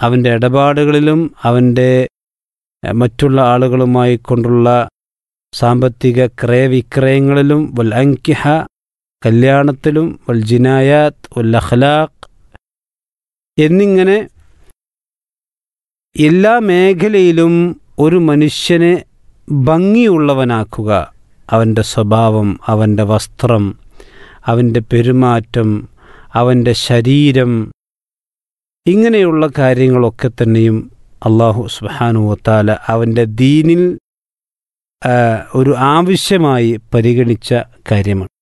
അവൻ്റെ ഇടപാടുകളിലും അവൻ്റെ എഹ്, മറ്റുള്ള ആളുകളുമായി കൊണ്ടുള്ള സാമ്പത്തിക ക്രയവിക്രയങ്ങളിലും വൽ അങ്കിഹ കല്യാണത്തിലും വൽ ജിനായാത്ത് വൽ അഖ്ലാഖ് എന്നിങ്ങനെ എല്ലാ മേഖലയിലും ഒരു മനുഷ്യനെ ഭംഗിയുള്ളവനാക്കുക അവൻ്റെ സ്വഭാവം അവൻ്റെ വസ്ത്രം അവൻ്റെ പെരുമാറ്റം അവൻ്റെ ശരീരം ഇങ്ങനെയുള്ള കാര്യങ്ങളൊക്കെ തന്നെയും അള്ളാഹു സുബാനുവത്താല അവൻ്റെ ദീനിൽ ആ, ഒരു ആവശ്യമായി പരിഗണിച്ച കാര്യമാണ്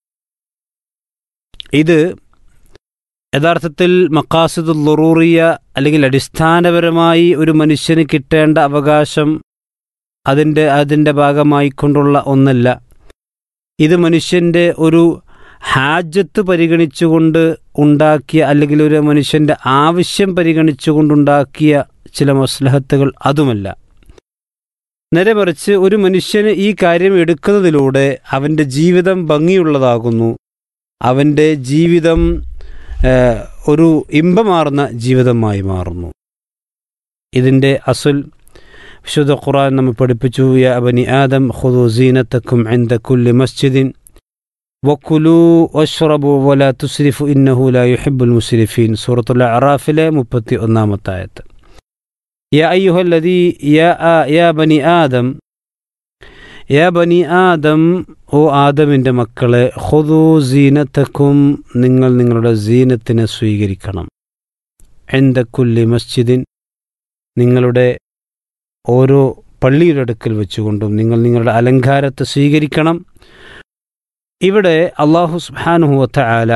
ഇത് യഥാർത്ഥത്തിൽ മക്കാസിദുൽ ലുറൂറിയ അല്ലെങ്കിൽ അടിസ്ഥാനപരമായി ഒരു മനുഷ്യന് കിട്ടേണ്ട അവകാശം അതിൻ്റെ അതിൻ്റെ ഭാഗമായി കൊണ്ടുള്ള ഒന്നല്ല ഇത് മനുഷ്യൻ്റെ ഒരു ഹാജത്ത് പരിഗണിച്ചുകൊണ്ട് ഉണ്ടാക്കിയ അല്ലെങ്കിൽ ഒരു മനുഷ്യൻ്റെ ആവശ്യം പരിഗണിച്ചുകൊണ്ടുണ്ടാക്കിയ ചില മസ്ലഹത്തുകൾ അതുമല്ല നേരെ മറിച്ച് ഒരു മനുഷ്യന് ഈ കാര്യം എടുക്കുന്നതിലൂടെ അവൻ്റെ ജീവിതം ഭംഗിയുള്ളതാകുന്നു അവൻ്റെ ജീവിതം ഏഹ്, ഒരു ഇമ്പമാർന്ന ജീവിതമായി മാറുന്നു ഇതിൻ്റെ അസുൽ വിശുദ്ധ ഖുർആൻ നമ്മെ പഠിപ്പിച്ചു യ ബനി ആദം ഖുദു സീനത്തക്കും عند كل مسجد وكلوا واشربوا ولا تسرفوا إنه لا يحب المسرفين سورة الأعراف മുപ്പത്തി ഒന്നാമത്തെ ആയത്ത് يا أيها الذي يا آ- يا بني آدم യാ ബനി ആദം ഓ ആദമിൻ്റെ മക്കളെ ഹുദു സീനത്തക്കും നിങ്ങൾ നിങ്ങളുടെ സീനത്തിനെ സ്വീകരിക്കണം എന്തക്കുല്ലി മസ്ജിദിൻ നിങ്ങളുടെ ഓരോ പള്ളിയുടെ അടുക്കൽ വെച്ചുകൊണ്ടും നിങ്ങൾ നിങ്ങളുടെ അലങ്കാരത്തെ സ്വീകരിക്കണം ഇവിടെ അള്ളാഹു സുബാനുഹുവത്ത ആല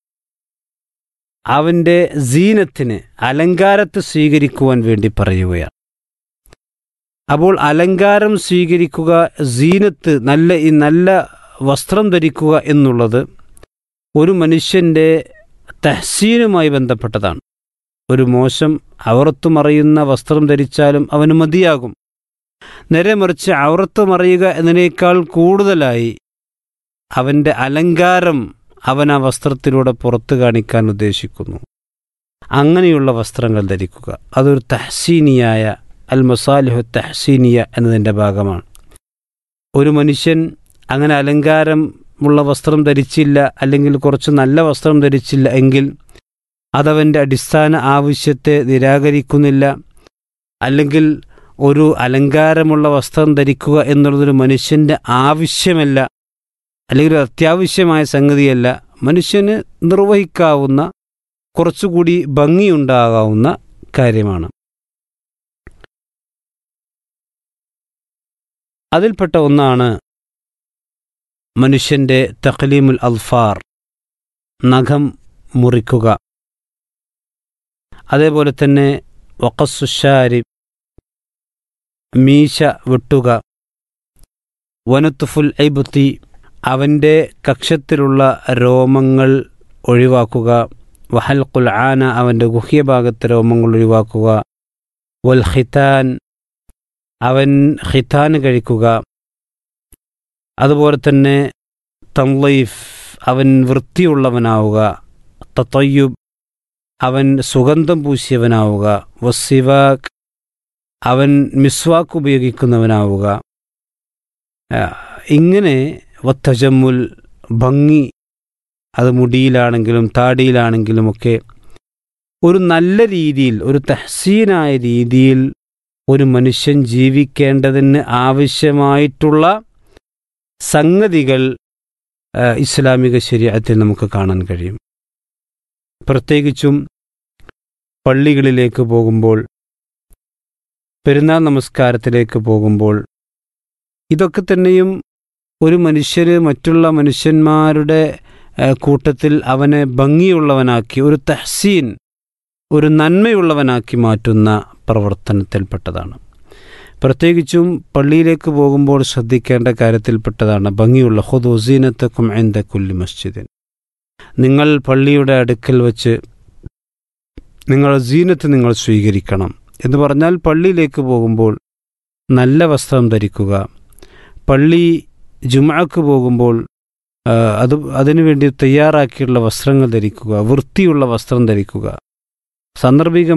അവൻ്റെ സീനത്തിന് അലങ്കാരത്തെ സ്വീകരിക്കുവാൻ വേണ്ടി പറയുകയാണ് അപ്പോൾ അലങ്കാരം സ്വീകരിക്കുക സീനത്ത് നല്ല ഈ നല്ല വസ്ത്രം ധരിക്കുക എന്നുള്ളത് ഒരു മനുഷ്യൻ്റെ തഹസീനുമായി ബന്ധപ്പെട്ടതാണ് ഒരു മോശം അവറത്ത് മറയുന്ന വസ്ത്രം ധരിച്ചാലും അവന് മതിയാകും നേരെ മറിച്ച് അവറത്ത് മറയുക എന്നതിനേക്കാൾ കൂടുതലായി അവൻ്റെ അലങ്കാരം അവൻ ആ വസ്ത്രത്തിലൂടെ പുറത്തു കാണിക്കാൻ ഉദ്ദേശിക്കുന്നു അങ്ങനെയുള്ള വസ്ത്രങ്ങൾ ധരിക്കുക അതൊരു തഹസീനിയായ അൽ മസാലിഹു തഹസീനിയ എന്നതിൻ്റെ ഭാഗമാണ് ഒരു മനുഷ്യൻ അങ്ങനെ അലങ്കാരമുള്ള വസ്ത്രം ധരിച്ചില്ല അല്ലെങ്കിൽ കുറച്ച് നല്ല വസ്ത്രം ധരിച്ചില്ല എങ്കിൽ അതവൻ്റെ അടിസ്ഥാന ആവശ്യത്തെ നിരാകരിക്കുന്നില്ല അല്ലെങ്കിൽ ഒരു അലങ്കാരമുള്ള വസ്ത്രം ധരിക്കുക എന്നുള്ളതൊരു മനുഷ്യൻ്റെ ആവശ്യമല്ല അല്ലെങ്കിൽ ഒരു അത്യാവശ്യമായ സംഗതിയല്ല മനുഷ്യന് നിർവഹിക്കാവുന്ന കുറച്ചുകൂടി ഭംഗിയുണ്ടാകാവുന്ന കാര്യമാണ് അതിൽപ്പെട്ട ഒന്നാണ് മനുഷ്യൻ്റെ തഖലീമുൽ അൽഫാർ നഖം മുറിക്കുക അതേപോലെ തന്നെ വക്കസുഷാരി മീശ വെട്ടുക വനത്തുഫുൽ ഐബുത്തി അവൻ്റെ കക്ഷത്തിലുള്ള രോമങ്ങൾ ഒഴിവാക്കുക വഹൽഖുൽ ആന അവൻ്റെ ഗുഹ്യഭാഗത്തെ രോമങ്ങൾ ഒഴിവാക്കുക വൽ ഖിത്താൻ അവൻ ഖിത്താൻ കഴിക്കുക അതുപോലെ തന്നെ തംലൈഫ് അവൻ വൃത്തിയുള്ളവനാവുക തത്തയ്യുബ് അവൻ സുഗന്ധം പൂശിയവനാവുക വസിവാക്ക് അവൻ മിസ്വാക്ക് ഉപയോഗിക്കുന്നവനാവുക ആ, ഇങ്ങനെ വത്തജമ്മുൽ ഭംഗി അത് മുടിയിലാണെങ്കിലും താടിയിലാണെങ്കിലുമൊക്കെ ഒരു നല്ല രീതിയിൽ ഒരു തഹസീനായ രീതിയിൽ ഒരു മനുഷ്യൻ ജീവിക്കേണ്ടതിന് ആവശ്യമായിട്ടുള്ള സംഗതികൾ ആ, ഇസ്ലാമിക ശരീരത്തിൽ നമുക്ക് കാണാൻ കഴിയും പ്രത്യേകിച്ചും പള്ളികളിലേക്ക് പോകുമ്പോൾ പെരുന്നാൾ നമസ്കാരത്തിലേക്ക് പോകുമ്പോൾ ഇതൊക്കെ തന്നെയും ഒരു മനുഷ്യര് മറ്റുള്ള മനുഷ്യന്മാരുടെ ആ, കൂട്ടത്തിൽ അവനെ ഭംഗിയുള്ളവനാക്കി ഒരു തഹസീൻ ഒരു നന്മയുള്ളവനാക്കി മാറ്റുന്ന പ്രവർത്തനത്തിൽപ്പെട്ടതാണ് പ്രത്യേകിച്ചും പള്ളിയിലേക്ക് പോകുമ്പോൾ ശ്രദ്ധിക്കേണ്ട കാര്യത്തിൽപ്പെട്ടതാണ് ഭംഗിയുള്ള ഹുദുസീനത്തക്കും എന്ത കുല്ലി മസ്ജിദിൻ നിങ്ങൾ പള്ളിയുടെ അടുക്കൽ വച്ച് നിങ്ങൾ സീനത്ത് നിങ്ങൾ സ്വീകരിക്കണം എന്ന് പറഞ്ഞാൽ പള്ളിയിലേക്ക് പോകുമ്പോൾ നല്ല വസ്ത്രം ധരിക്കുക പള്ളി ജുമഅക്ക് പോകുമ്പോൾ ആ, അത് അതിനുവേണ്ടി തയ്യാറാക്കിയുള്ള വസ്ത്രങ്ങൾ ധരിക്കുക വൃത്തിയുള്ള വസ്ത്രം ധരിക്കുക സാന്ദർഭിക